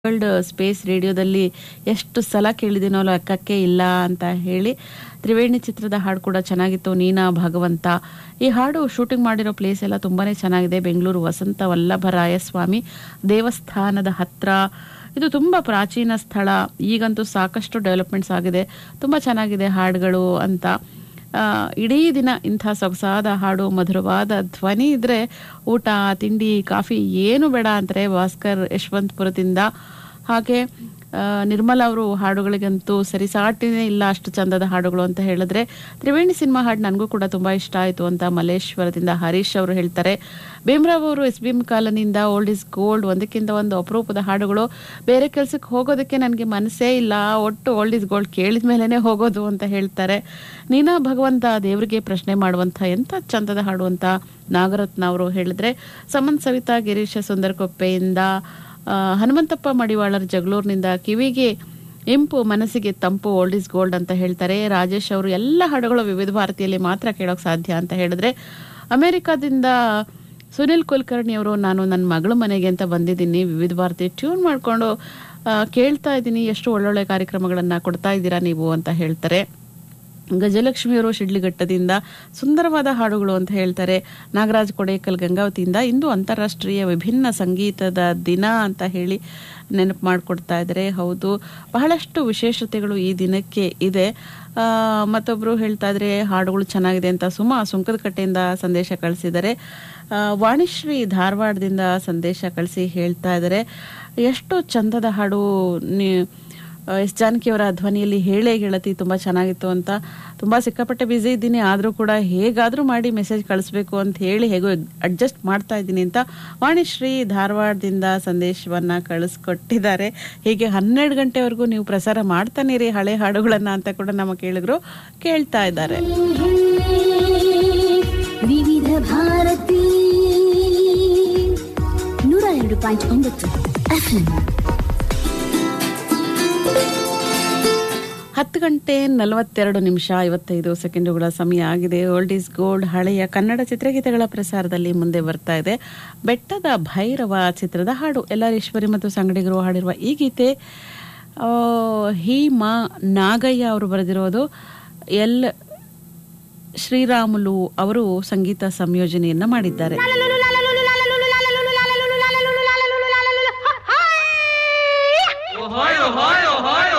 world space ರೇಡಿಯೋದಲ್ಲಿ ಎಷ್ಟು ಸಲ ಕೇಳಿದಿನೋ ಲೆಕ್ಕಕ್ಕೆ ಇಲ್ಲ ಅಂತ ಹೇಳಿ ತ್ರಿವೇಣಿ ಚಿತ್ರದ ಹಾಡು ಕೂಡ ಚೆನ್ನಾಗಿತ್ತು ನೀನಾ ಭಗವಂತ ಈ ಹಾಡು ಶೂಟಿಂಗ್ ಮಾಡಿರೋ ಪ್ಲೇಸ್ ಎಲ್ಲ ತುಂಬಾನೇ ಚೆನ್ನಾಗಿದೆ ಬೆಂಗಳೂರು ವಸಂತ ವಲ್ಲಭರಾಯ ಸ್ವಾಮಿ ದೇವಸ್ಥಾನದ ಹತ್ರ ಇದು ತುಂಬ ಪ್ರಾಚೀನ ಸ್ಥಳ ಈಗಂತೂ ಸಾಕಷ್ಟು ಡೆವಲಪ್ಮೆಂಟ್ಸ್ ಆಗಿದೆ ತುಂಬ ಚೆನ್ನಾಗಿದೆ ಹಾಡುಗಳು ಅಂತ ಆ, ಇಡೀ ದಿನ ಇಂಥ ಸೊಗಸಾದ ಹಾಡು ಮಧುರವಾದ ಧ್ವನಿ ಇದ್ರೆ ಊಟ ತಿಂಡಿ ಕಾಫಿ ಏನು ಬೇಡ ಅಂತಾರೆ ಭಾಸ್ಕರ್ ಯಶವಂತಪುರದಿಂದ ಹಾಗೆ ಆ, ನಿರ್ಮಲಾ ಅವರು ಹಾಡುಗಳಿಗಂತೂ ಸರಿಸಾಟಿನೇ ಇಲ್ಲ ಅಷ್ಟು ಚಂದದ ಹಾಡುಗಳು ಅಂತ ಹೇಳಿದ್ರೆ ತ್ರಿವೇಣಿ ಸಿನಿಮಾ ಹಾಡು ನನಗೂ ಕೂಡ ತುಂಬಾ ಇಷ್ಟ ಆಯಿತು ಅಂತ ಮಲ್ಲೇಶ್ವರದಿಂದ ಹರೀಶ್ ಅವರು ಹೇಳ್ತಾರೆ ಭೀಮರಾವ್ ಅವರು ಎಸ್ ಬಿ ಎಂ ಕಾಲನಿಂದ ಓಲ್ಡ್ ಇಸ್ ಗೋಲ್ಡ್ ಒಂದಕ್ಕಿಂತ ಒಂದು ಅಪರೂಪದ ಹಾಡುಗಳು ಬೇರೆ ಕೆಲಸಕ್ಕೆ ಹೋಗೋದಕ್ಕೆ ನನಗೆ ಮನಸ್ಸೇ ಇಲ್ಲ ಒಟ್ಟು ಓಲ್ಡ್ ಇಸ್ ಗೋಲ್ಡ್ ಕೇಳಿದ ಮೇಲೇ ಹೋಗೋದು ಅಂತ ಹೇಳ್ತಾರೆ ನೀನಾ ಭಗವಂತ ದೇವರಿಗೆ ಪ್ರಶ್ನೆ ಮಾಡುವಂಥ ಎಂಥ ಚಂದದ ಹಾಡು ಅಂತ ನಾಗರತ್ನ ಅವರು ಹೇಳಿದ್ರೆ ಸಮನ್ ಸವಿತಾ ಗಿರೀಶ ಸುಂದರಕೊಪ್ಪೆಯಿಂದ ಆ, ಹನುಮಂತಪ್ಪ ಮಡಿವಾಳರ್ ಜಗಳೂರಿನಿಂದ ಕಿವಿಗೆ ಇಂಪು ಮನಸ್ಸಿಗೆ ತಂಪು ಓಲ್ಡ್ ಇಸ್ ಗೋಲ್ಡ್ ಅಂತ ಹೇಳ್ತಾರೆ ರಾಜೇಶ್ ಅವರು ಎಲ್ಲ ಹಾಡುಗಳು ವಿವಿಧ ಭಾರತಿಯಲ್ಲಿ ಮಾತ್ರ ಕೇಳೋಕೆ ಸಾಧ್ಯ ಅಂತ ಹೇಳಿದ್ರೆ ಅಮೆರಿಕಾದಿಂದ ಸುನಿಲ್ ಕುಲಕರ್ಣಿ ಅವರು ನಾನು ನನ್ನ ಮಗಳ ಮನೆಗೆ ಅಂತ ಬಂದಿದ್ದೀನಿ ವಿವಿಧ ಭಾರತಿ ಟ್ಯೂನ್ ಮಾಡಿಕೊಂಡು ಕೇಳ್ತಾ ಇದ್ದೀನಿ ಎಷ್ಟು ಒಳ್ಳೊಳ್ಳೆ ಕಾರ್ಯಕ್ರಮಗಳನ್ನು ಕೊಡ್ತಾ ಇದ್ದೀರಾ ನೀವು ಅಂತ ಹೇಳ್ತಾರೆ ಗಜಲಕ್ಷ್ಮಿಯವರು ಶಿಡ್ಲಿಘಟ್ಟದಿಂದ ಸುಂದರವಾದ ಹಾಡುಗಳು ಅಂತ ಹೇಳ್ತಾರೆ ನಾಗರಾಜ್ ಕೊಡೇಕಲ್ ಗಂಗಾವತಿಯಿಂದ ಇಂದು ಅಂತಾರಾಷ್ಟ್ರೀಯ ವಿಭಿನ್ನ ಸಂಗೀತದ ದಿನ ಅಂತ ಹೇಳಿ ನೆನಪು ಮಾಡಿಕೊಡ್ತಾ ಇದ್ದಾರೆ ಹೌದು ಬಹಳಷ್ಟು ವಿಶೇಷತೆಗಳು ಈ ದಿನಕ್ಕೆ ಇದೆ ಆ, ಮತ್ತೊಬ್ರು ಹೇಳ್ತಾ ಇದ್ರೆ ಹಾಡುಗಳು ಚೆನ್ನಾಗಿದೆ ಅಂತ ಸುಮಾ ಸುಂಕದ ಕಟ್ಟೆಯಿಂದ ಸಂದೇಶ ಕಳಿಸಿದ್ದಾರೆ ಆ, ವಾಣಿಶ್ರೀ ಧಾರವಾಡದಿಂದ ಸಂದೇಶ ಕಳಿಸಿ ಹೇಳ್ತಾ ಇದ್ದಾರೆ ಎಷ್ಟು ಚಂದದ ಹಾಡು ನೀ ಎಸ್ ಜಾನಕಿಯವರ ಧ್ವನಿಯಲ್ಲಿ ಹೇಳೇ ಗೆಳತಿ ತುಂಬ ಚೆನ್ನಾಗಿತ್ತು ಅಂತ ತುಂಬ ಸಿಕ್ಕಾಪಟ್ಟೆ ಬ್ಯುಸಿ ಇದ್ದೀನಿ ಆದರೂ ಕೂಡ ಹೇಗಾದರೂ ಮಾಡಿ ಮೆಸೇಜ್ ಕಳಿಸ್ಬೇಕು ಅಂತ ಹೇಳಿ ಹೇಗೋ ಅಡ್ಜಸ್ಟ್ ಮಾಡ್ತಾ ಇದ್ದೀನಿ ಅಂತ ವಾಣಿಶ್ರೀ ಧಾರವಾಡದಿಂದ ಸಂದೇಶವನ್ನ ಕಳಿಸ್ಕೊಟ್ಟಿದ್ದಾರೆ ಹೀಗೆ ಹನ್ನೆರಡು ಗಂಟೆವರೆಗೂ ನೀವು ಪ್ರಸಾರ ಮಾಡ್ತಾನೆ ಇರಿ ಹಳೆ ಹಾಡುಗಳನ್ನ ಅಂತ ಕೂಡ ನಮ್ಮ ಕೇಳಿದ್ರು ಕೇಳ್ತಾ ಇದ್ದಾರೆ ವಿವಿಧ ಭಾರತಿ ನೂರ ಎರಡು ಪಾಯಿಂಟ್ ಒಂಬತ್ತು ಎಫ್ಎಂ ಹತ್ತು ಗಂಟೆ ನಲವತ್ತೆರಡು ನಿಮಿಷ ಐವತ್ತೈದು ಸೆಕೆಂಡುಗಳ ಸಮಯ ಆಗಿದೆ ಓಲ್ಡ್ ಈಸ್ ಗೋಲ್ಡ್ ಹಳೆಯ ಕನ್ನಡ ಚಿತ್ರಗೀತೆಗಳ ಪ್ರಸಾರದಲ್ಲಿ ಮುಂದೆ ಬರ್ತಾ ಇದೆ ಬೆಟ್ಟದ ಭೈರವ ಚಿತ್ರದ ಹಾಡು ಎಲ್ಲರೀಶ್ವರಿ ಮತ್ತು ಸಂಗಡಿಗರು ಹಾಡಿರುವ ಈ ಗೀತೆ ಆ, ಹೀಮಾ ನಾಗಯ್ಯ ಅವರು ಬರೆದಿರೋದು ಎಲ್ ಶ್ರೀರಾಮುಲು ಅವರು ಸಂಗೀತ ಸಂಯೋಜನೆಯನ್ನ ಮಾಡಿದ್ದಾರೆ